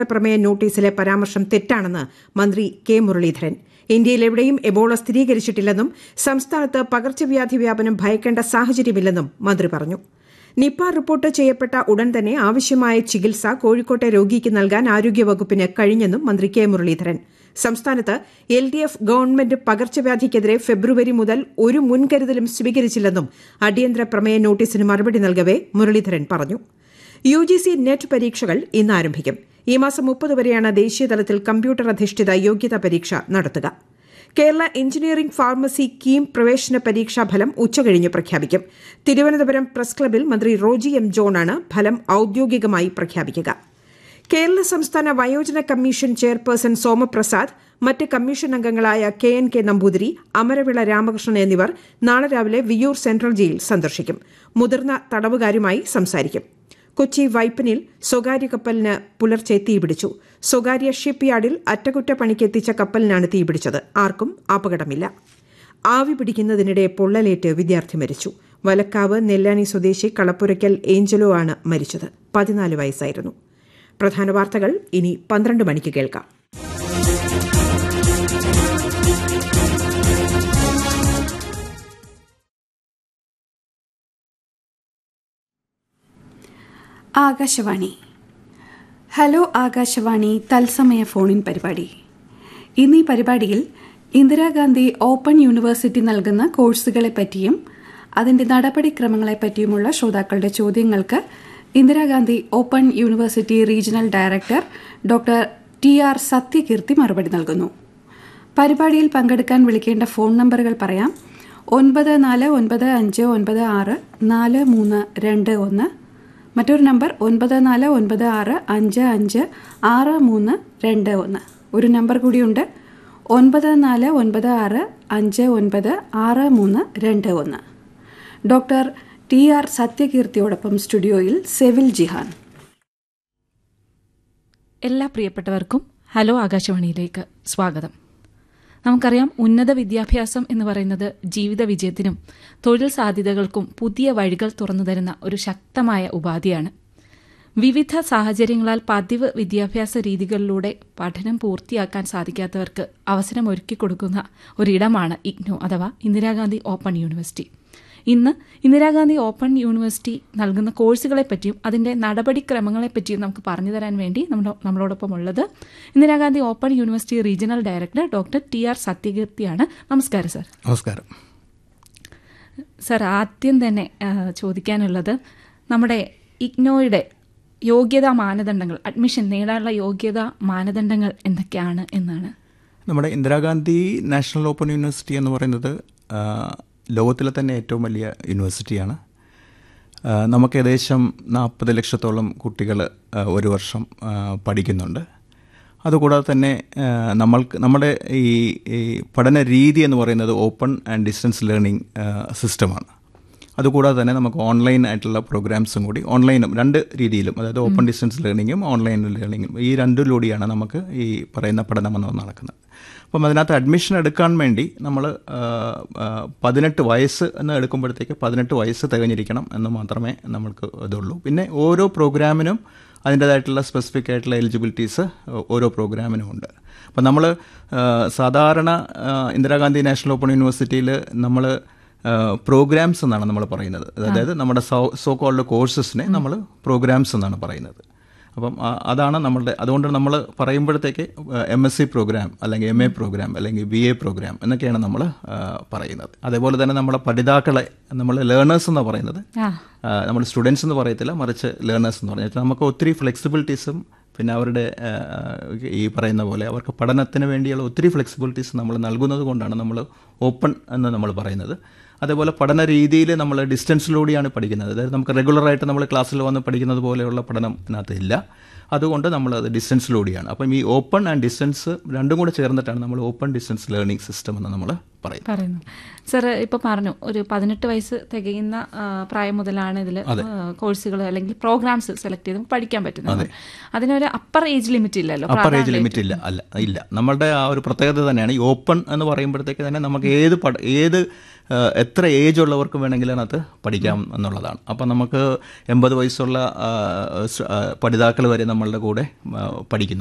പ്രമേയ നോട്ടീസിലെ പരാമർശം തെറ്റാണെന്ന് മന്ത്രി കെ മുരളീധരൻ ഇന്ത്യയിൽ എവിടെയും എബോള സ്ഥിരീകരിച്ചിട്ടില്ലെന്നും സംസ്ഥാനത്ത് പകർച്ചവ്യാധി വ്യാപനം ഭയക്കേണ്ട സാഹചര്യമില്ലെന്നും മന്ത്രി പറഞ്ഞു നിപ റിപ്പോർട്ട് ചെയ്യപ്പെട്ട ഉടൻ തന്നെ ആവശ്യമായ ചികിത്സ കോഴിക്കോട്ടെ രോഗിക്ക് നൽകാൻ ആരോഗ്യവകുപ്പിന് കഴിഞ്ഞെന്നും മന്ത്രി കെ മുരളീധരൻ സംസ്ഥാനത്ത് എൽ ഡി എഫ് ഗവൺമെന്റ് പകർച്ചവ്യാധിക്കെതിരെ ഫെബ്രുവരി മുതൽ ഒരു മുൻകരുതലും സ്വീകരിച്ചില്ലെന്നും അടിയന്തര പ്രമേയ നോട്ടീസിന് മറുപടി നൽകവെ മുരളീധരൻ പറഞ്ഞു യു ജി സി നെറ്റ് പരീക്ഷകൾ ഇന്ന് ആരംഭിക്കും ഈ മാസം മുപ്പത് വരെയാണ് ദേശീയതലത്തിൽ കമ്പ്യൂട്ടർ അധിഷ്ഠിത യോഗ്യതാ പരീക്ഷ നടത്തുക കേരള എഞ്ചിനീയറിംഗ് ഫാർമസി കീം പ്രവേശന പരീക്ഷാ ഫലം ഉച്ചകഴിഞ്ഞ് പ്രഖ്യാപിക്കും തിരുവനന്തപുരം പ്രസ് ക്ലബിൽ മന്ത്രി റോജി എം ജോണാണ് ഫലം ഔദ്യോഗികമായി പ്രഖ്യാപിക്കുക കേരള സംസ്ഥാന വയോജന കമ്മീഷൻ ചെയർപേഴ്സൺ സോമപ്രസാദ് മറ്റ് കമ്മീഷൻ അംഗങ്ങളായ K N K Namboothiri Amaravila Ramakrishnan എന്നിവർ നാളെ രാവിലെ വിയ്യൂർ സെൻട്രൽ ജയിൽ സന്ദർശിക്കും മുതിർന്ന തടവുകാരുമായി സംസാരിക്കും കൊച്ചി വൈപ്പിനിൽ സ്വകാര്യ കപ്പലിന് പുലർച്ചെ തീപിടിച്ചു സ്വകാര്യ ഷിപ്പ് യാർഡിൽ അറ്റകുറ്റപ്പണിക്കെത്തിച്ച കപ്പലിനാണ് തീപിടിച്ചത് ആർക്കും അപകടമില്ല ആവി പിടിക്കുന്നതിനിടെ പൊള്ളലേറ്റ് വിദ്യാർത്ഥി മരിച്ചു വലക്കാവ് നെല്ലാനി സ്വദേശി കളപ്പുരയ്ക്കൽ ഏഞ്ചലോ ആണ് മരിച്ചത് പതിനാല് വയസ്സായിരുന്നു പ്രധാന വാർത്തകൾ ഇനി പന്ത്രണ്ട് മണിക്ക് കേൾക്കാം ആകാശവാണി ഹലോ ആകാശവാണി തത്സമയ ഫോണിൻ പരിപാടി ഇന്ന് ഈ പരിപാടിയിൽ ഇന്ദിരാഗാന്ധി ഓപ്പൺ യൂണിവേഴ്സിറ്റി നൽകുന്ന കോഴ്സുകളെ പറ്റിയും അതിന്റെ നടപടിക്രമങ്ങളെ പറ്റിയുമുള്ള ശ്രോതാക്കളുടെ ചോദ്യങ്ങൾക്ക് Indira Gandhi open university regional director doctor T R Sathyakeerthi മറുപടി നൽകുന്നു പരിപാടിയിൽ പങ്കെടുക്കാൻ വിളിക്കേണ്ട ഫോൺ നമ്പറുകൾ പറയാം ഒൻപത് നാല് ഒൻപത് അഞ്ച് ഒൻപത് ആറ് നാല് മൂന്ന് രണ്ട് ഒന്ന് മറ്റൊരു നമ്പർ ഒൻപത് നാല് ഒൻപത് ആറ് അഞ്ച് അഞ്ച് ആറ് മൂന്ന് രണ്ട് ഒന്ന് ഒരു നമ്പർ കൂടിയുണ്ട് ഒൻപത് നാല് ഒൻപത് ആറ് അഞ്ച് ഒൻപത് ആറ് മൂന്ന് രണ്ട് ഒന്ന് ഡോക്ടർ ടി ആർ സത്യകീർത്തിയോടൊപ്പം സ്റ്റുഡിയോയിൽ സെവിൽ ജിഹാൻ എല്ലാ പ്രിയപ്പെട്ടവർക്കും ഹലോ ആകാശവാണിയിലേക്ക് സ്വാഗതം നമുക്കറിയാം ഉന്നത വിദ്യാഭ്യാസം എന്ന് പറയുന്നത് ജീവിത വിജയത്തിനും തൊഴിൽ സാധ്യതകൾക്കും പുതിയ വഴികൾ തുറന്നു തരുന്ന ഒരു ശക്തമായ ഉപാധിയാണ് വിവിധ സാഹചര്യങ്ങളാൽ പതിവ് വിദ്യാഭ്യാസ രീതികളിലൂടെ പഠനം പൂർത്തിയാക്കാൻ സാധിക്കാത്തവർക്ക് അവസരം ഒരുക്കി കൊടുക്കുന്ന ഒരിടമാണ് ഇഗ്നോ അഥവാ ഇന്ദിരാഗാന്ധി ഓപ്പൺ യൂണിവേഴ്സിറ്റി ഇന്ന് ഇന്ദിരാഗാന്ധി ഓപ്പൺ യൂണിവേഴ്സിറ്റി നൽകുന്ന കോഴ്സുകളെപ്പറ്റിയും അതിന്റെ നടപടിക്രമങ്ങളെപ്പറ്റിയും നമുക്ക് പറഞ്ഞു തരാൻ വേണ്ടി നമ്മുടെ നമ്മളോടൊപ്പം ഉള്ളത് Indira Gandhi open university regional director doctor T R സത്യകീർത്തിയാണ് നമസ്കാരം സർ നമസ്കാരം സർ ആദ്യം തന്നെ ചോദിക്കാനുള്ളത് നമ്മുടെ ഇഗ്നോയുടെ യോഗ്യതാ മാനദണ്ഡങ്ങൾ അഡ്മിഷൻ നേടാനുള്ള യോഗ്യതാ മാനദണ്ഡങ്ങൾ എന്തൊക്കെയാണ് എന്നാണ് നമ്മുടെ ഇന്ദിരാഗാന്ധി നാഷണൽ ഓപ്പൺ യൂണിവേഴ്സിറ്റി എന്ന് പറയുന്നത് ലോകത്തിലെ തന്നെ ഏറ്റവും വലിയ യൂണിവേഴ്സിറ്റിയാണ് നമുക്ക് ഏകദേശം നാൽപ്പത് ലക്ഷത്തോളം കുട്ടികൾ ഒരു വർഷം പഠിക്കുന്നുണ്ട് അതുകൂടാതെ തന്നെ നമ്മൾക്ക് നമ്മുടെ ഈ പഠന രീതി എന്ന് പറയുന്നത് ഓപ്പൺ ആൻഡ് ഡിസ്റ്റൻസ് ലേണിംഗ് സിസ്റ്റമാണ് അതുകൂടാതെ തന്നെ നമുക്ക് ഓൺലൈൻ ആയിട്ടുള്ള പ്രോഗ്രാംസും കൂടി ഓൺലൈനും രണ്ട് രീതിയിലും അതായത് ഓപ്പൺ ഡിസ്റ്റൻസ് ലേണിങ്ങും ഓൺലൈൻ ലേണിങ്ങും ഈ രണ്ടിലൂടെയാണ് നമുക്ക് ഈ പറയുന്ന പഠനം എന്ന് നടക്കുന്നത് അപ്പം അതിനകത്ത് അഡ്മിഷൻ എടുക്കാൻ വേണ്ടി നമ്മൾ പതിനെട്ട് വയസ്സ് എന്ന് എടുക്കുമ്പോഴത്തേക്ക് പതിനെട്ട് വയസ്സ് തികഞ്ഞിരിക്കണം എന്ന് മാത്രമേ നമ്മൾക്ക് ഇതുള്ളൂ പിന്നെ ഓരോ പ്രോഗ്രാമിനും അതിൻ്റേതായിട്ടുള്ള സ്പെസിഫിക് ആയിട്ടുള്ള എലിജിബിലിറ്റീസ് ഓരോ പ്രോഗ്രാമിനും ഉണ്ട് അപ്പം നമ്മൾ സാധാരണ ഇന്ദിരാഗാന്ധി നാഷണൽ ഓപ്പൺ യൂണിവേഴ്സിറ്റിയിൽ നമ്മൾ പ്രോഗ്രാംസ് എന്നാണ് നമ്മൾ പറയുന്നത് അതായത് നമ്മുടെ സോ സോ കോൾഡ് കോഴ്സസിനെ നമ്മൾ പ്രോഗ്രാംസ് എന്നാണ് പറയുന്നത് അപ്പം അതാണ് നമ്മളുടെ അതുകൊണ്ട് നമ്മൾ പറയുമ്പോഴത്തേക്ക് എം എസ് സി പ്രോഗ്രാം അല്ലെങ്കിൽ എം എ പ്രോഗ്രാം അല്ലെങ്കിൽ ബി എ പ്രോഗ്രാം എന്നൊക്കെയാണ് നമ്മൾ പറയുന്നത് അതേപോലെ തന്നെ നമ്മളെ പഠിതാക്കളെ നമ്മൾ ലേണേഴ്സ് എന്ന് പറയുന്നത് നമ്മൾ സ്റ്റുഡൻസ് എന്ന് പറയത്തില്ല മറിച്ച് ലേണേഴ്സ് എന്ന് പറഞ്ഞാൽ നമുക്ക് ഒത്തിരി ഫ്ലെക്സിബിലിറ്റീസും പിന്നെ അവരുടെ ഈ പറയുന്ന പോലെ അവർക്ക് പഠനത്തിന് വേണ്ടിയുള്ള ഒത്തിരി ഫ്ലെക്സിബിലിറ്റീസ് നമ്മൾ നൽകുന്നത് കൊണ്ടാണ് നമ്മൾ ഓപ്പൺ എന്ന് നമ്മൾ പറയുന്നത് അതേപോലെ പഠന രീതിയിൽ നമ്മൾ ഡിസ്റ്റൻസിലൂടെയാണ് പഠിക്കുന്നത് അതായത് നമുക്ക് റെഗുലറായിട്ട് നമ്മൾ ക്ലാസ്സിൽ വന്ന് പഠിക്കുന്നത് പോലെയുള്ള പഠനം ഇതിനകത്ത് ഇല്ല അതുകൊണ്ട് നമ്മൾ അത് ഡിസ്റ്റൻസിലൂടെയാണ് അപ്പം ഈ ഓപ്പൺ ആൻഡ് ഡിസ്റ്റൻസ് രണ്ടും കൂടെ ചേർന്നിട്ടാണ് നമ്മൾ ഓപ്പൺ ഡിസ്റ്റൻസ് ലേണിംഗ് സിസ്റ്റം എന്ന് നമ്മൾ പറയുന്നത് പറയുന്നു സർ ഇപ്പൊ പറഞ്ഞു ഒരു പതിനെട്ട് വയസ്സ് തികയുന്ന ആ, പ്രായം മുതലാണ് ഇതിൽ കോഴ്സുകൾ അല്ലെങ്കിൽ പ്രോഗ്രാംസ് സെലക്ട് ചെയ്ത് പഠിക്കാൻ പറ്റുന്നത് അതിനൊരു അപ്പർ ഏജ് ലിമിറ്റ് ഇല്ലല്ലോ അപ്പർ ഏജ് ലിമിറ്റ് ഇല്ല അല്ല ഇല്ല നമ്മളുടെ ആ ഒരു പ്രത്യേകത തന്നെയാണ് ഈ ഓപ്പൺ എന്ന് പറയുമ്പോഴത്തേക്ക് തന്നെ നമുക്ക് ഏത് പഠ ഏത് ആ, എത്ര ഏജ് ഉള്ളവർക്ക് വേണമെങ്കിലും അതിനകത്ത് പഠിക്കാം എന്നുള്ളതാണ് അപ്പം നമുക്ക് എൺപത് വയസ്സുള്ള ആ, സ്- ആ, പഠിതാക്കൾ വരെ നമ്മളുടെ കൂടെ ആ, പഠിക്കുന്നു